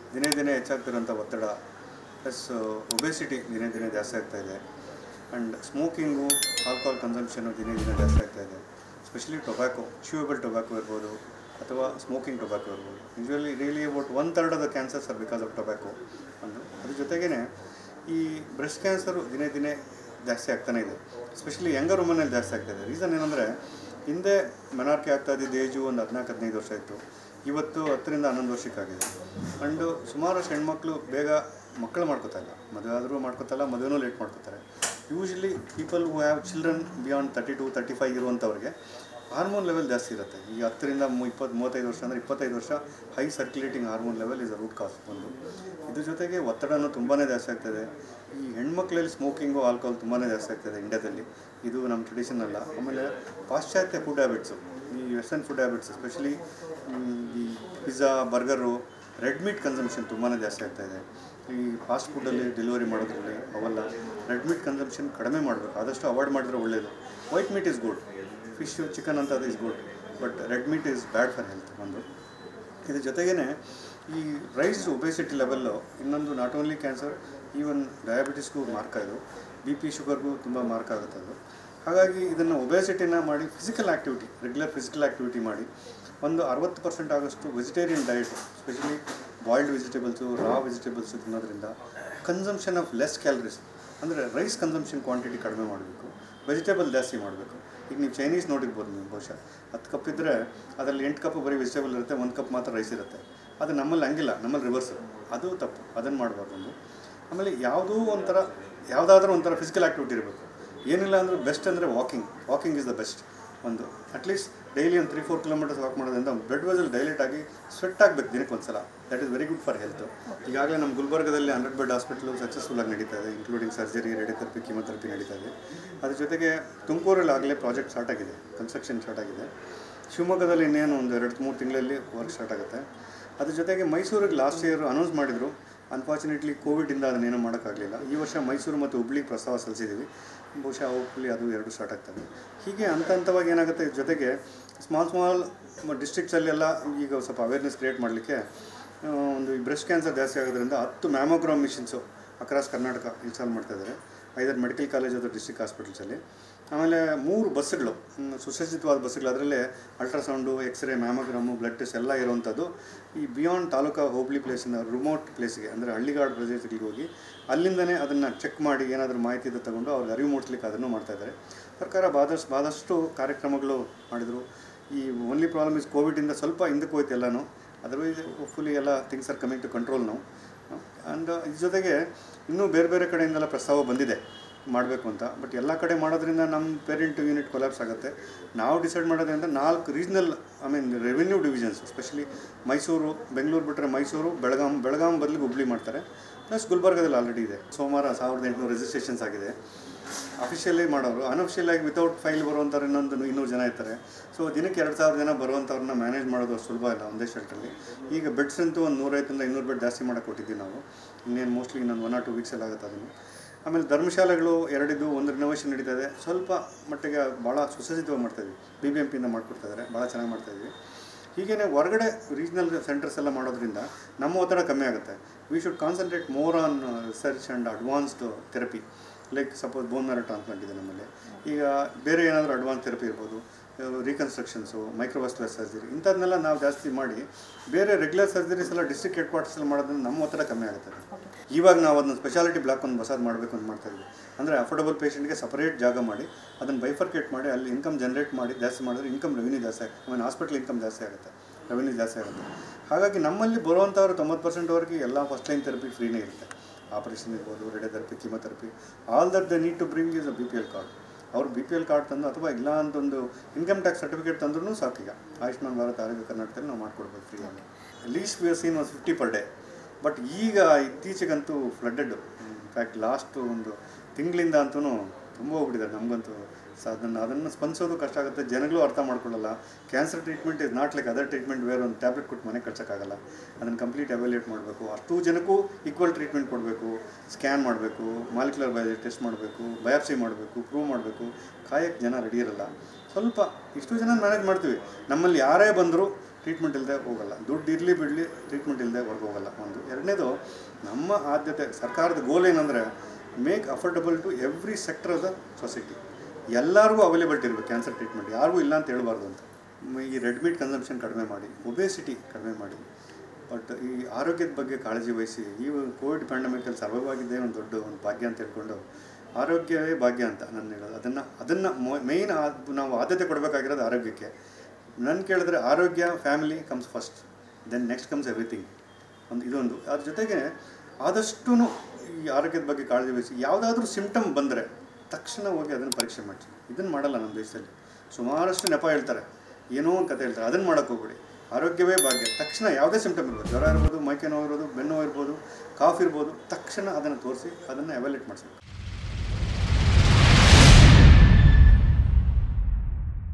ದಿನೇ ದಿನೇ ಹೆಚ್ಚಾಗ್ತಿರೋಂಥ ಒತ್ತಡ ಪ್ಲಸ್ ಒಬೆಸಿಟಿ ದಿನೇ ದಿನೇ ಜಾಸ್ತಿ ಆಗ್ತಾ ಇದೆ ಆ್ಯಂಡ್ ಸ್ಮೋಕಿಂಗು ಆಲ್ಕೋಹಾಲ್ ಕನ್ಸಂಪ್ಷನು ದಿನೇ ದಿನೇ ಜಾಸ್ತಿ ಆಗ್ತಾ ಇದೆ ಸ್ಪೆಷಲಿ ಟೊಬ್ಯಾಕೊ ಚ್ಯೂಯಬಲ್ ಟೊಬ್ಯಾಕೊ ಇರ್ಬೋದು ಅಥವಾ ಸ್ಮೋಕಿಂಗ್ ಟೊಬ್ಯಾಕೊ ಇರ್ಬೋದು usually really about one third of the cancers are because of tobacco ಒಂದು ಅದ್ರ ಜೊತೆಗೇ ಈ ಬ್ರೆಸ್ಟ್ ಕ್ಯಾನ್ಸರು ದಿನೇ ದಿನೇ ಜಾಸ್ತಿ ಆಗ್ತಾನೆ ಇದೆ ಸ್ಪೆಷಲಿ ಯಂಗರ್ ವುಮನಲ್ಲಿ ಜಾಸ್ತಿ ಆಗ್ತಾ ಇದೆ ರೀಸನ್ ಏನಂದರೆ ಹಿಂದೆ ಮೆನಾರ್ಕಿ ಆಗ್ತಾ ಇದ್ದಿದ್ದು ಏಜು ಒಂದು ಹದಿನಾಲ್ಕು ಹದಿನೈದು ವರ್ಷ ಇತ್ತು ಇವತ್ತು ಹತ್ತರಿಂದ ಹನ್ನೊಂದು ವರ್ಷಕ್ಕಾಗಿದೆ ಆ್ಯಂಡು ಸುಮಾರಷ್ಟು ಹೆಣ್ಮಕ್ಳು ಬೇಗ ಮಕ್ಕಳು ಮಾಡ್ಕೋತಾ ಇಲ್ಲ ಮದುವೆ ಆದರೂ ಮಾಡ್ಕೋತಲ್ಲ ಮದುವೆನೂ ಲೇಟ್ ಮಾಡ್ಕೋತಾರೆ usually people who have children beyond thirty to thirty five ಇರುವಂಥವ್ರಿಗೆ ಹಾರ್ಮೋನ್ ಲೆವೆಲ್ ಜಾಸ್ತಿ ಇರುತ್ತೆ ಈ ಹತ್ತರಿಂದ ಮು ಇಪ್ಪತ್ತು ಮೂವತ್ತೈದು ವರ್ಷ ಅಂದರೆ ಇಪ್ಪತ್ತೈದು ವರ್ಷ high circulating hormone level is a root cause ಒಂದು ಇದ್ರ ಜೊತೆಗೆ ಒತ್ತಡನೂ ತುಂಬಾ ಜಾಸ್ತಿ ಆಗ್ತದೆ ಈ ಹೆಣ್ಮಕ್ಳಲ್ಲಿ ಸ್ಮೋಕಿಂಗು ಆಲ್ಕೋಹಾಲ್ ತುಂಬಾ ಜಾಸ್ತಿ ಆಗ್ತದೆ ಇಂಡಿಯಾದಲ್ಲಿ ಇದು ನಮ್ಮ ಟ್ರೆಡಿಷನ್ ಅಲ್ಲ ಆಮೇಲೆ ಪಾಶ್ಚಾತ್ಯ ಫುಡ್ ಹ್ಯಾಬಿಟ್ಸು ಈ ವೆಸ್ಟರ್ನ್ ಫುಡ್ ಹ್ಯಾಬಿಟ್ಸ್ ಎಸ್ಪೆಷಲಿ ಈ pizza burger red meat consumption ತುಂಬಾ ಜಾಸ್ತಿ ಆಗ್ತಾ ಇದೆ ಈ ಫಾಸ್ಟ್ ಫುಡ್ಡಲ್ಲಿ ಡೆಲಿವರಿ ಮಾಡೋದ್ರಲ್ಲಿ ಅವೆಲ್ಲ ರೆಡ್ ಮೀಟ್ ಕನ್ಸಂಪ್ಷನ್ ಕಡಿಮೆ ಮಾಡಬೇಕು ಆದಷ್ಟು ಅವಾಯ್ಡ್ ಮಾಡಿದ್ರೆ ಒಳ್ಳೆಯದು white meat is good fish chicken ಅಂತ ಅದು is good but red meat is bad for health ಒಂದು ಇದ್ರ ಜೊತೆಗೇ ಈ ರೈಸ್ ಒಬೆಸಿಟಿ ಲೆವೆಲ್ಲು ಇನ್ನೊಂದು ನಾಟ್ ಓನ್ಲಿ ಕ್ಯಾನ್ಸರ್ ಈವನ್ ಡಯಾಬಿಟಿಸ್ಗೂ ಮಾರ್ಕ್ ಇದು ಬಿ ಪಿ ಶುಗರ್ಗೂ ತುಂಬ ಮಾರ್ಕ್ ಆಗುತ್ತೆ ಅದು ಹಾಗಾಗಿ ಇದನ್ನು ಒಬೆಸಿಟಿನ ಮಾಡಿ physical activity regular physical activity ಮಾಡಿ ಒಂದು ಅರವತ್ತು ಪರ್ಸೆಂಟ್ ಆಗೋಷ್ಟು vegetarian diet specially boiled vegetables raw vegetables ತಿನ್ನೋದ್ರಿಂದ ಕನ್ಸಂಪ್ಷನ್ ಆಫ್ ಲೆಸ್ ಕ್ಯಾಲರೀಸ್ ಅಂದರೆ ರೈಸ್ ಕನ್ಸಂಪ್ಷನ್ ಕ್ವಾಂಟಿಟಿ ಕಡಿಮೆ ಮಾಡಬೇಕು ವೆಜಿಟೇಬಲ್ ಜಾಸ್ತಿ ಮಾಡಬೇಕು ಈಗ ನೀವು ಚೈನೀಸ್ ನೋಡಿರ್ಬೋದು ನೀವು ಬಹುಶಃ ಹತ್ತು ಕಪ್ ಇದ್ದರೆ ಅದರಲ್ಲಿ ಎಂಟು ಕಪ್ ಬರೀ ವೆಜಿಟೇಬಲ್ ಇರುತ್ತೆ ಒಂದು ಕಪ್ ಮಾತ್ರ ರೈಸ್ ಇರುತ್ತೆ ಅದು ನಮ್ಮಲ್ಲಿ ಹಂಗಿಲ್ಲ ನಮ್ಮಲ್ಲಿ ರಿವರ್ಸು ಅದು ತಪ್ಪು ಅದನ್ನು ಮಾಡಬಾರ್ದು ಒಂದು ಆಮೇಲೆ ಯಾವುದೂ ಒಂಥರ ಯಾವುದಾದ್ರೂ ಒಂಥರ ಫಿಸಿಕಲ್ ಆ್ಯಕ್ಟಿವಿಟಿ ಇರಬೇಕು ಏನಿಲ್ಲ ಅಂದರೆ ಬೆಸ್ಟ್ ಅಂದರೆ walking walking is the best ಒಂದು ಅಟ್ಲೀಸ್ಟ್ ಡೈಲಿ ಒಂದು ತ್ರೀ ಫೋರ್ ಕಿಲೋಮೀಟರ್ಸ್ ವಾಕ್ ಮಾಡೋದ್ರಿಂದ ಬ್ಲಡ್ ವೆಸಲ್ ಡೈಲೇಟ್ ಆಗಿ ಸ್ವೆಟ್ ಆಗಬೇಕು ದಿನಕ್ಕೆ ಒಂದು ಸಲ that is very good for health ಈಗಾಗಲೇ ನಮ್ಮ ಗುಲ್ಬರ್ಗದಲ್ಲಿ ಹಂಡ್ರೆಡ್ ಬೆಡ್ ಹಾಸ್ಪಿಟಲ್ ಸಕ್ಸಸ್ಫುಲ್ ಆಗಿ ನಡೀತಾ ಇದೆ ಇನ್ಕ್ಲೂಡಿಂಗ್ ಸರ್ಜರಿ ರೇಡಿಯೋಥೆರಪಿ ಕೀಮೊಥೆರಪಿ ನಡೀತಾ ಇದೆ ಅದ್ರ ಜೊತೆಗೆ ತುಮಕೂರಲ್ಲಿ ಆಗಲೇ ಪ್ರಾಜೆಕ್ಟ್ ಸ್ಟಾರ್ಟ್ ಆಗಿದೆ ಕನ್ಸ್ಟ್ರಕ್ಷನ್ ಸ್ಟಾರ್ಟ್ ಆಗಿದೆ ಶಿವಮೊಗ್ಗದಲ್ಲಿ ಇನ್ನೇನು ಒಂದು ಎರಡು ಮೂರು ತಿಂಗಳಲ್ಲಿ ವರ್ಕ್ ಸ್ಟಾರ್ಟ್ ಆಗುತ್ತೆ ಅದ್ರ ಜೊತೆಗೆ ಮೈಸೂರಿಗೆ ಲಾಸ್ಟ್ ಇಯರ್ ಅನೌನ್ಸ್ ಮಾಡಿದರು ಅನ್ಫಾರ್ಚುನೇಟ್ಲಿ ಕೋವಿಡಿಂದ ಅದನ್ನೇನೂ ಮಾಡೋಕ್ಕಾಗಲಿಲ್ಲ ಈ ವರ್ಷ ಮೈಸೂರು ಮತ್ತು ಹುಬ್ಳಿಗೆ ಪ್ರಸ್ತಾವ ಸಲ್ಲಿಸಿದ್ದೀವಿ ಬಹುಶಃ ಹೋಪ್ಫುಲಿ ಅದು ಎರಡು ಸ್ಟಾರ್ಟ್ ಆಗ್ತವೆ ಹೀಗೆ ಹಂತ ಹಂತವಾಗಿ ಏನಾಗುತ್ತೆ ಇದ್ರ ಜೊತೆಗೆ ಸ್ಮಾಲ್ ಸ್ಮಾಲ್ ಡಿಸ್ಟ್ರಿಕ್ಟ್ಸಲ್ಲೆಲ್ಲ ಈಗ ಸ್ವಲ್ಪ ಅವೇರ್ನೆಸ್ ಕ್ರಿಯೇಟ್ ಮಾಡಲಿಕ್ಕೆ ಒಂದು ಈ ಬ್ರೆಸ್ಟ್ ಕ್ಯಾನ್ಸರ್ ಜಾಸ್ತಿ ಆಗೋದ್ರಿಂದ ಹತ್ತು mammogram machines across Karnataka install ಮಾಡ್ತಾ ಇದ್ದಾರೆ ಐದಾರು ಮೆಡಿಕಲ್ ಕಾಲೇಜ್ ಅಥವಾ ಡಿಸ್ಟ್ರಿಕ್ಟ್ ಹಾಸ್ಪಿಟಲ್ಸಲ್ಲಿ ಆಮೇಲೆ ಮೂರು ಬಸ್ಸುಗಳು ಹ್ಮ್, ಸುಸಜ್ಜಿತವಾದ ಬಸ್ಸುಗಳು ಅದರಲ್ಲೇ ultrasound x-ray mammogram blood test ಎಲ್ಲ ಇರುವಂಥದ್ದು ಈ ಬಿಯಾಂಡ್ ತಾಲೂಕಾ ಹೋಬಳಿ ಪ್ಲೇಸಿಂದ ರಿಮೋಟ್ ಪ್ಲೇಸ್ಗೆ ಅಂದರೆ ಹಳ್ಳಿಗಾಡು ಪ್ರದೇಶಗಳಿಗೆ ಹೋಗಿ ಅಲ್ಲಿಂದನೇ ಅದನ್ನು ಚೆಕ್ ಮಾಡಿ ಏನಾದರೂ ಮಾಹಿತಿ ಇದೆ ತಗೊಂಡು ಅವ್ರಿಗೆ ಅರಿವು ಮೂಡಿಸ್ಲಿಕ್ಕೆ ಅದನ್ನು ಮಾಡ್ತಾ ಇದ್ದಾರೆ ಸರ್ಕಾರ ಭಾದಷ್ಟು ಭಾಳಷ್ಟು ಕಾರ್ಯಕ್ರಮಗಳು ಮಾಡಿದರು ಈ ಓನ್ಲಿ ಪ್ರಾಬ್ಲಮ್ ಇಸ್ ಕೋವಿಡಿಂದ ಸ್ವಲ್ಪ ಹಿಂದಕ್ಕೆ ಹೋಯ್ತು ಎಲ್ಲನೂ ಅದರ್ವೈಸ್ ಫುಲಿ ಎಲ್ಲ things are coming to control ನಾವು ಆ್ಯಂಡ್ ಇದ್ರ ಜೊತೆಗೆ ಇನ್ನೂ ಬೇರೆ ಬೇರೆ ಕಡೆಯಿಂದೆಲ್ಲ ಪ್ರಸ್ತಾವ ಬಂದಿದೆ ಮಾಡಬೇಕು ಅಂತ ಬಟ್ ಎಲ್ಲ ಕಡೆ ಮಾಡೋದ್ರಿಂದ ನಮ್ಮ ಪೇರೆಂಟ್ ಯೂನಿಟ್ ಕೊಲಾಪ್ಸ್ ಆಗುತ್ತೆ ನಾವು ಡಿಸೈಡ್ ಮಾಡೋದ್ರಿಂದ ನಾಲ್ಕು regional I mean revenue divisions specially Mysuru Bengaluru ಬಿಟ್ಟರೆ ಮೈಸೂರು ಬೆಳಗಾಂ ಬೆಳಗಾಂ ಬದಲಿಗೆ ಹುಬ್ಳಿ ಮಾಡ್ತಾರೆ ಪ್ಲಸ್ ಗುಲ್ಬರ್ಗದಲ್ಲಿ ಆಲ್ರೆಡಿ ಇದೆ ಸೋಮವಾರ ಸಾವಿರದ ಎಂಟುನೂರು ರಿಜಿಸ್ಟ್ರೇಷನ್ಸ್ ಆಗಿದೆ ಅಫಿಷಿಯಲಿ ಮಾಡೋರು ಅನ್ಅಫಿಷಿಯಲ್ ಆಗಿ ವಿತೌಟ್ ಫೈಲ್ ಬರುವಂಥವ್ರು ಇನ್ನೊಂದು ಇನ್ನೂರು ಜನ ಇರ್ತಾರೆ ಸೊ ದಿನಕ್ಕೆ ಎರಡು ಸಾವಿರ ಜನ ಬರುವಂಥವ್ರನ್ನ ಮ್ಯಾನೇಜ್ ಮಾಡೋದು ಅಷ್ಟು ಸುಲಭ ಇಲ್ಲ ಒಂದೇ ಶೆಲ್ಟ್ರಲ್ಲಿ ಈಗ ಬೆಡ್ಸ್ ಅಂತೂ ಒಂದು ನೂರೈವತ್ತರಿಂದ ಇನ್ನೂರು ಬೆಡ್ ಜಾಸ್ತಿ ಮಾಡೋಕೆ ಕೊಟ್ಟಿದ್ದೀವಿ ನಾವು ಇನ್ನೇನು ಮೋಸ್ಟ್ಲಿ ಇನ್ನೊಂದು ಒನ್ ಆರ್ ಟು ವೀಕ್ಸಲ್ಲಿ ಆಗುತ್ತೆ ಅದನ್ನು ಆಮೇಲೆ ಧರ್ಮಶಾಲೆಗಳು ಎರಡಿದ್ದು ಒಂದು ರಿನೋವೇಷನ್ ನಡೀತಾ ಇದೆ ಸ್ವಲ್ಪ ಮಟ್ಟಿಗೆ ಭಾಳ ಸುಸಜ್ಜಿತವಾಗಿ ಮಾಡ್ತಾಯಿದ್ವಿ ಬಿ ಬಿ ಎಂ ಪಿಯಿಂದ ಮಾಡ್ಕೊಡ್ತಾ ಇದ್ದಾರೆ ಭಾಳ ಚೆನ್ನಾಗಿ ಮಾಡ್ತಾಯಿದ್ವಿ ಹೀಗೇ ಹೊರಗಡೆ ರೀಜ್ನಲ್ ಸೆಂಟರ್ಸ್ ಎಲ್ಲ ಮಾಡೋದ್ರಿಂದ ನಮ್ಮ ಒತ್ತಡ ಕಮ್ಮಿ ಆಗುತ್ತೆ we should concentrate more on research and advanced therapy like suppose bone marrow transplant ಇದೆ ನಮ್ಮಲ್ಲಿ ಈಗ ಬೇರೆ ಏನಾದರೂ ಅಡ್ವಾನ್ಸ್ ಥೆರಪಿ ಇರ್ಬೋದು ರೀಕನ್ಸ್ಟ್ರಕ್ಷನ್ಸು ಮೈಕ್ರೋವಾಸ್ಕ್ಯುಲರ್ ಸರ್ಜರಿ ಇಂಥದ್ದನ್ನೆಲ್ಲ ನಾವು ಜಾಸ್ತಿ ಮಾಡಿ ಬೇರೆ ರೆಗ್ಯುಲರ್ ಸರ್ಜರೀಸ್ ಎಲ್ಲ ಡಿಸ್ಟ್ರಿಕ್ಟ್ ಹೆಡ್ ಕ್ವಾರ್ಟರ್ಸಲ್ಲಿ ಮಾಡೋದ್ರಿಂದ ನಮ್ಮ ಒತ್ತಡ ಕಮ್ಮಿ ಆಗುತ್ತೆ ಇವಾಗ ನಾವು ಅದನ್ನ ಸ್ಪೆಷಾಲಿಟಿ ಬ್ಲಾಕ್ ಒಂದು ಹೊಸದು ಮಾಡಬೇಕು ಅಂತ ಮಾಡ್ತಾ ಇದ್ವಿ ಅಂದರೆ ಅಫೋರ್ಡಬಲ್ ಪೇಷಂಟ್ಗೆ ಸಪರೇಟ್ ಜಾಗ ಮಾಡಿ ಅದನ್ನು ಬೈಫರ್ಕೇಟ್ ಮಾಡಿ ಅಲ್ಲಿ ಇನ್ಕಮ್ ಜನರೇಟ್ ಮಾಡಿ ಜಾಸ್ತಿ ಮಾಡಿದ್ರೆ ಇನ್ಕಮ್ ರೆವಿನ್ಯೂ ಜಾಸ್ತಿ ಆಗುತ್ತೆ ಆಮೇಲೆ ಹಾಸ್ಪಿಟಲ್ ಇನ್ಕಮ್ ಜಾಸ್ತಿ ಆಗುತ್ತೆ ರೆವಿನ್ಯೂ ಜಾಸ್ತಿ ಆಗುತ್ತೆ ಹಾಗಾಗಿ ನಮ್ಮಲ್ಲಿ ಬರುವಂಥವ್ರು ತೊಂಬತ್ತು ಪರ್ಸೆಂಟ್ವರೆಗೆ ಎಲ್ಲ ಫಸ್ಟ್ ಲೈನ್ ಥೆರಪಿ ಫ್ರೀನೇ ಇರುತ್ತೆ ಆಪರೇಷನ್ ಇರ್ಬೋದು radiotherapy chemotherapy all that the need to bring is a B P L card ಅವ್ರು ಬಿ ಪಿ ಎಲ್ ಕಾರ್ಡ್ ತಂದು ಅಥವಾ ಇಲ್ಲ ಅಂತೊಂದು ಇನ್ಕಮ್ ಟ್ಯಾಕ್ಸ್ ಸರ್ಟಿಫಿಕೇಟ್ ತಂದ್ರೂ ಸಾಕೀಗ ಆಯುಷ್ಮಾನ್ ಭಾರತ್ ಆರೋಗ್ಯ ಕರ್ನಾಟಕದಲ್ಲಿ ನಾವು ಮಾಡ್ಕೊಡ್ಬೋದು ಫ್ರೀಯಾಗಿ least we seen was fifty per day but ಈಗ ಇತ್ತೀಚೆಗಂತೂ ಫ್ಲಡ್ಡೆಡ್ ಇನ್ಫ್ಯಾಕ್ಟ್ ಲಾಸ್ಟ್ ಒಂದು ತಿಂಗಳಿಂದ ಅಂತೂ ತುಂಬ ಹೋಗ್ಬಿಟ್ಟಿದ್ದಾರೆ ನಮಗಂತೂ ಸೊ ಅದನ್ನು ಅದನ್ನು ಸ್ಪಂದಿಸೋದು ಕಷ್ಟ ಆಗುತ್ತೆ ಜನಗಳು ಅರ್ಥ ಮಾಡ್ಕೊಳ್ಳಲ್ಲ cancer treatment is not like other treatment ಬೇರೆ ಒಂದು ಟ್ಯಾಬ್ಲೆಟ್ ಕೊಟ್ಟು ಮನೆಗೆ ಕಳ್ಸೋಕ್ಕಾಗಲ್ಲ ಅದನ್ನು ಕಂಪ್ಲೀಟ್ ಎವ್ಯಾಲ್ಯೂಟ್ ಮಾಡಬೇಕು ಅಷ್ಟು ಜನಕ್ಕೂ ಈಕ್ವಲ್ ಟ್ರೀಟ್ಮೆಂಟ್ ಕೊಡಬೇಕು ಸ್ಕ್ಯಾನ್ ಮಾಡಬೇಕು ಮಾಲಿಕ್ಯುಲರ್ ಬಯಾಲಜಿ ಟೆಸ್ಟ್ ಮಾಡಬೇಕು ಬಯಾಪ್ಸಿ ಮಾಡಬೇಕು ಪ್ರೂವ್ ಮಾಡಬೇಕು ಕಾಯಕ್ಕೆ ಜನ ರೆಡಿ ಇರಲ್ಲ ಸ್ವಲ್ಪ ಇಷ್ಟು ಜನ ಮ್ಯಾನೇಜ್ ಮಾಡ್ತೀವಿ ನಮ್ಮಲ್ಲಿ ಯಾರೇ ಬಂದರೂ ಟ್ರೀಟ್ಮೆಂಟ್ ಇಲ್ಲದೆ ಹೋಗಲ್ಲ ದುಡ್ಡು ಇರಲಿ ಬಿಡಲಿ ಟ್ರೀಟ್ಮೆಂಟ್ ಇಲ್ಲದೆ ಹೊರಗೆ ಹೋಗಲ್ಲ ಒಂದು ಎರಡನೇದು ನಮ್ಮ ಆದ್ಯತೆ ಸರ್ಕಾರದ ಗೋಲ್ ಏನಂದರೆ make affordable to every sector of the society ಎಲ್ಲರಿಗೂ ಅವೈಲೇಬಿಲಿಟಿ ಇರಬೇಕು ಕ್ಯಾನ್ಸರ್ ಟ್ರೀಟ್ಮೆಂಟ್ ಯಾರಿಗೂ ಇಲ್ಲ ಅಂತ ಹೇಳ್ಬಾರ್ದು ಅಂತ ಮ- ಈ ರೆಡ್ ಮೀಟ್ ಕನ್ಸಂಪ್ಷನ್ ಕಡಿಮೆ ಮಾಡಿ ಒಬೇಸಿಟಿ ಕಡಿಮೆ ಮಾಡಿ ಬಟ್ ಈ ಆರೋಗ್ಯದ ಬಗ್ಗೆ ಕಾಳಜಿ ವಹಿಸಿ ಈ ಕೋವಿಡ್ ಪ್ಯಾಂಡಮಿಕಲ್ಲಿ ಸರ್ವೈವ್ ಆಗಿದ್ದೇ ಒಂದು ದೊಡ್ಡ ಒಂದು ಭಾಗ್ಯ ಅಂತ ಹೇಳ್ಕೊಂಡು ಆರೋಗ್ಯವೇ ಭಾಗ್ಯ ಅಂತ ನಾನು ಹೇಳೋದು ಅದನ್ನು ಅದನ್ನು ಮೇಯ್ನ್ ನಾವು ಆದ್ಯತೆ ಕೊಡಬೇಕಾಗಿರೋದು ಆರೋಗ್ಯಕ್ಕೆ ನನ್ನ ಕೇಳಿದ್ರೆ ಆರೋಗ್ಯ family comes first then next comes everything ಒಂದು ಇದೊಂದು ಅದ್ರ ಜೊತೆಗೆ ಆದಷ್ಟು ಈ ಆರೋಗ್ಯದ ಬಗ್ಗೆ ಕಾಳಜಿ ವಹಿಸಿ ಯಾವುದಾದ್ರೂ ಸಿಮ್ಟಮ್ ಬಂದರೆ ತಕ್ಷಣ ಹೋಗಿ ಅದನ್ನು ಪರೀಕ್ಷೆ ಮಾಡಿಸಿ ಇದನ್ನು ಮಾಡಲ್ಲ ನಮ್ಮ ದೇಶದಲ್ಲಿ ಸುಮಾರಷ್ಟು ನೆಪ ಹೇಳ್ತಾರೆ ಏನೋ ಒಂದು ಕತೆ ಹೇಳ್ತಾರೆ ಅದನ್ನು ಮಾಡೋಕ್ಕೆ ಹೋಗ್ಬೇಡಿ ಆರೋಗ್ಯವೇ ಭಾಗ್ಯ ತಕ್ಷಣ ಯಾವುದೇ ಸಿಮ್ಟಮ್ ಇರ್ಬೋದು ಜ್ವರ ಇರ್ಬೋದು ಮೈಕೆ ನೋವು ಇರ್ಬೋದು ಬೆನ್ನು ನೋವು ಇರ್ಬೋದು ಕಾಫ್ ಇರ್ಬೋದು ತಕ್ಷಣ ಅದನ್ನು ತೋರಿಸಿ ಅದನ್ನು ಎವ್ಯಾಲ್ಯೂಟ್ ಮಾಡಿಸ್ಬೇಕು